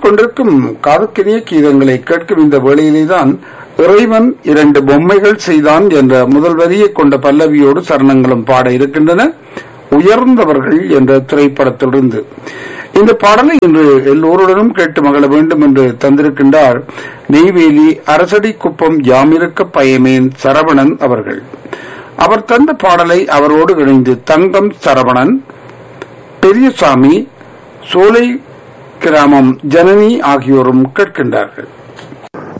கேட்டுக்கொண்டிருக்கும் காதுக்கினிய கீதங்களை கேட்கும் இந்த வேளையிலேதான் இறைவன் இரண்டு பொம்மைகள் செய்தான் என்ற முதல் வரியை கொண்ட பல்லவியோடு சரணங்களும் பாட இருக்கின்றன உயர்ந்தவர்கள் என்ற திரைப்படத்திலிருந்து இந்த பாடலை இன்று எல்லோருடனும் கேட்டு மகள வேண்டும் என்று தந்திருக்கின்றார் நெய்வேலி அரசடி குப்பம் யாமிருக்க பயமேன் சரவணன் அவர்கள் அவர் தந்த பாடலை அவரோடு இணைந்து தங்கம் சரவணன் பெரியசாமி சோலை கிராமம் ஜனனி ஆகியோரும் கேட்கின்றார்கள்